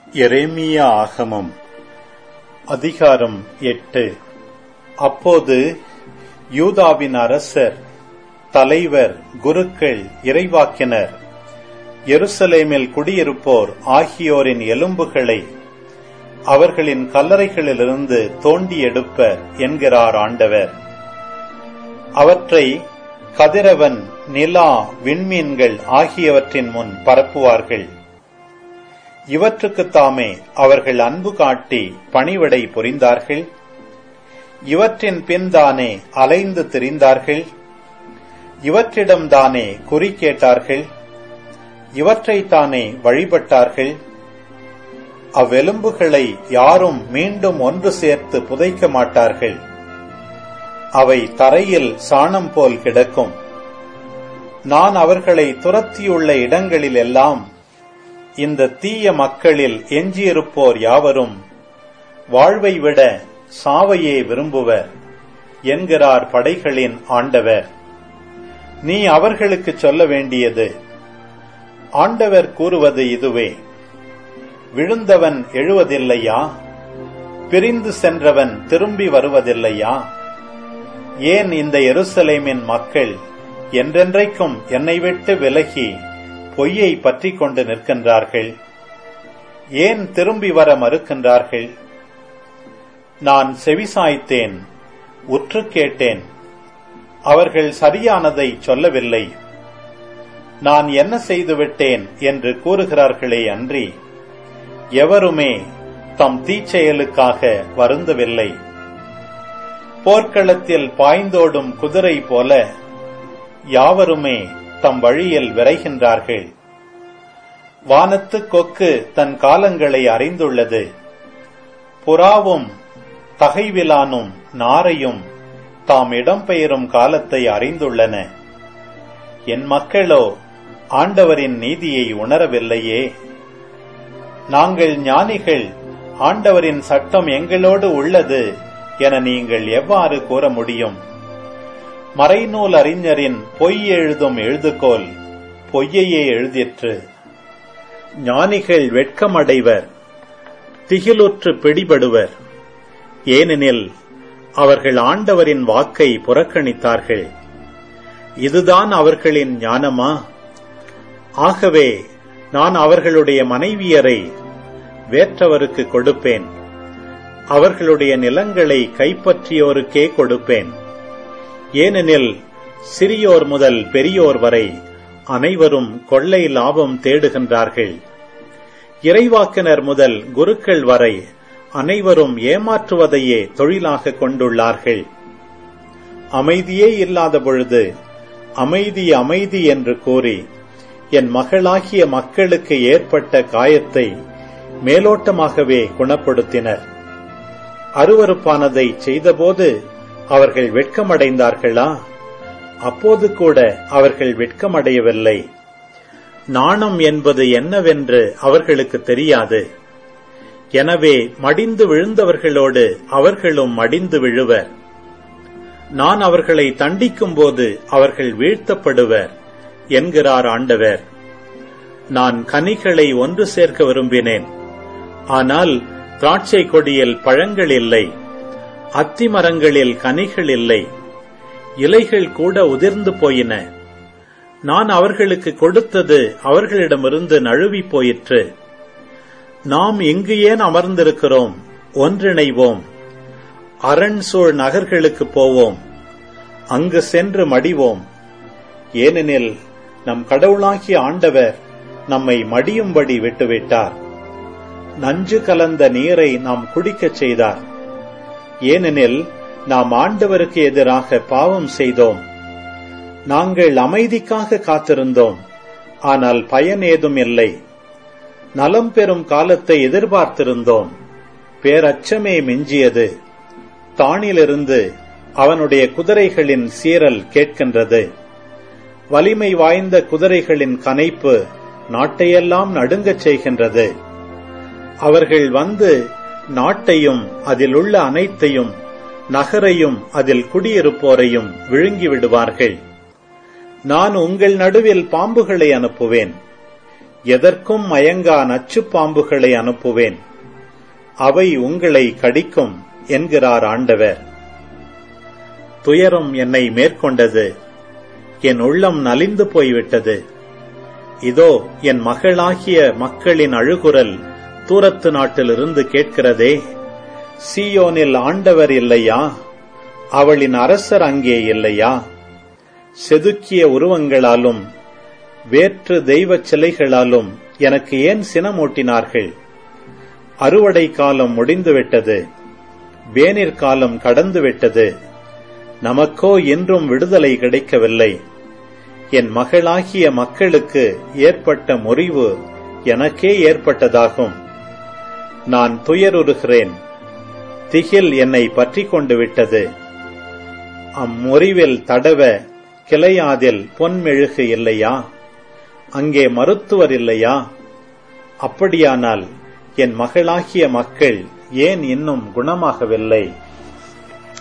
எரேமியா ஆகமம் அதிகாரம் எட்டு அப்போது யூதாவின் அரசர் தலைவர் குருக்கள் இறைவாக்கினர் எருசலேமில் குடியிருப்போர் ஆகியோரின் எலும்புகளை அவர்களின் கல்லறைகளிலிருந்து தோண்டி எடுப்பர் என்கிறார் ஆண்டவர் அவற்றை கதிரவன் நிலா விண்மீன்கள் ஆகியவற்றின் முன் பரப்புவார்கள் இவற்றுக்குத் தாமே அவர்கள் அன்பு காட்டி பணிவிடை புரிந்தார்கள் இவற்றின் பின்தானே அலைந்து திரிந்தார்கள் இவற்றிடம்தானே குறி கேட்டார்கள் இவற்றைத்தானே வழிபட்டார்கள் அவ்வெலும்புகளை யாரும் மீண்டும் ஒன்று சேர்த்து புதைக்க மாட்டார்கள் அவை தரையில் சாணம் போல் கிடக்கும் நான் அவர்களை துரத்தியுள்ள இடங்களிலெல்லாம் இந்த தீய மக்களில் எஞ்சியிருப்போர் யாவரும் வாழ்வை விட சாவையே விரும்புவர் என்கிறார் படைகளின் ஆண்டவர் நீ அவர்களுக்கு சொல்ல வேண்டியது ஆண்டவர் கூறுவது இதுவே விழுந்தவன் எழுவதில்லையா பிரிந்து சென்றவன் திரும்பி வருவதில்லையா ஏன் இந்த எருசலேமின் மக்கள் என்றென்றைக்கும் என்னை விட்டு விலகி பொய்யை பற்றி கொண்டு நிற்கின்றார்கள் ஏன் திரும்பி வர மறுக்கின்றார்கள் நான் செவிசாய்த்தேன் உற்று கேட்டேன் அவர்கள் சரியானதை சொல்லவில்லை நான் என்ன செய்துவிட்டேன் என்று கூறுகிறார்களே அன்றி எவருமே தம் தீச்செயலுக்காக வருந்தவில்லை போர்க்களத்தில் பாய்ந்தோடும் குதிரை போல யாவருமே தம் வழியில் விரைகின்றார்கள் வானத்து கொக்கு தன் காலங்களை அறிந்துள்ளது புறாவும் தகைவிலானும் நாரையும் தாம் இடம்பெயரும் காலத்தை அறிந்துள்ளன என் மக்களோ ஆண்டவரின் நீதியை உணரவில்லையே நாங்கள் ஞானிகள் ஆண்டவரின் சட்டம் எங்களோடு உள்ளது என நீங்கள் எவ்வாறு கூற முடியும் மறைநூல் அறிஞரின் பொய் எழுதும் எழுதுகோல் பொய்யையே எழுதிற்று ஞானிகள் வெட்கமடைவர் திகிலுற்று பிடிபடுவர் ஏனெனில் அவர்கள் ஆண்டவரின் வாக்கை புறக்கணித்தார்கள் இதுதான் அவர்களின் ஞானமா ஆகவே நான் அவர்களுடைய மனைவியரை வேற்றவருக்கு கொடுப்பேன் அவர்களுடைய நிலங்களை கைப்பற்றியோருக்கே கொடுப்பேன் ஏனெனில் சிறியோர் முதல் பெரியோர் வரை அனைவரும் கொள்ளை லாபம் தேடுகின்றார்கள் இறைவாக்கினர் முதல் குருக்கள் வரை அனைவரும் ஏமாற்றுவதையே தொழிலாக கொண்டுள்ளார்கள் அமைதியே இல்லாத பொழுது அமைதி அமைதி என்று கூறி என் மகளாகிய மக்களுக்கு ஏற்பட்ட காயத்தை மேலோட்டமாகவே குணப்படுத்தினர் அருவறுப்பானதை செய்தபோது அவர்கள் வெட்கமடைந்தார்களா அப்போது கூட அவர்கள் வெட்கமடையவில்லை நாணம் என்பது என்னவென்று அவர்களுக்கு தெரியாது எனவே மடிந்து விழுந்தவர்களோடு அவர்களும் மடிந்து விழுவர் நான் அவர்களை தண்டிக்கும் போது அவர்கள் வீழ்த்தப்படுவர் என்கிறார் ஆண்டவர் நான் கனிகளை ஒன்று சேர்க்க விரும்பினேன் ஆனால் திராட்சை கொடியில் பழங்கள் இல்லை அத்தி மரங்களில் கனிகள் இல்லை இலைகள் கூட உதிர்ந்து போயின நான் அவர்களுக்கு கொடுத்தது அவர்களிடமிருந்து நழுவி போயிற்று நாம் இங்கு ஏன் அமர்ந்திருக்கிறோம் ஒன்றிணைவோம் அரண் சூழ் நகர்களுக்கு போவோம் அங்கு சென்று மடிவோம் ஏனெனில் நம் கடவுளாகிய ஆண்டவர் நம்மை மடியும்படி விட்டுவிட்டார் நஞ்சு கலந்த நீரை நாம் குடிக்கச் செய்தார் ஏனெனில் நாம் ஆண்டவருக்கு எதிராக பாவம் செய்தோம் நாங்கள் அமைதிக்காக காத்திருந்தோம் ஆனால் பயன் ஏதும் இல்லை நலம் பெறும் காலத்தை எதிர்பார்த்திருந்தோம் பேரச்சமே மிஞ்சியது தானிலிருந்து அவனுடைய குதிரைகளின் சீரல் கேட்கின்றது வலிமை வாய்ந்த குதிரைகளின் கனைப்பு நாட்டையெல்லாம் நடுங்கச் செய்கின்றது அவர்கள் வந்து நாட்டையும் அதில் உள்ள அனைத்தையும் நகரையும் அதில் குடியிருப்போரையும் விழுங்கி விடுவார்கள் நான் உங்கள் நடுவில் பாம்புகளை அனுப்புவேன் எதற்கும் மயங்கா நச்சுப் பாம்புகளை அனுப்புவேன் அவை உங்களை கடிக்கும் என்கிறார் ஆண்டவர் துயரம் என்னை மேற்கொண்டது என் உள்ளம் நலிந்து போய்விட்டது இதோ என் மகளாகிய மக்களின் அழுகுரல் தூரத்து நாட்டிலிருந்து கேட்கிறதே சீயோனில் ஆண்டவர் இல்லையா அவளின் அரசர் அங்கே இல்லையா செதுக்கிய உருவங்களாலும் வேற்று தெய்வச் சிலைகளாலும் எனக்கு ஏன் சினமூட்டினார்கள் அறுவடை காலம் முடிந்துவிட்டது வேனிற் காலம் கடந்துவிட்டது நமக்கோ இன்றும் விடுதலை கிடைக்கவில்லை என் மகளாகிய மக்களுக்கு ஏற்பட்ட முறிவு எனக்கே ஏற்பட்டதாகும் நான் துயருறுகிறேன் திகில் என்னை பற்றிக் கொண்டு விட்டது அம்முறிவில் தடவ கிளையாதில் பொன்மெழுகு இல்லையா அங்கே மருத்துவர் இல்லையா அப்படியானால் என் மகளாகிய மக்கள் ஏன் இன்னும் குணமாகவில்லை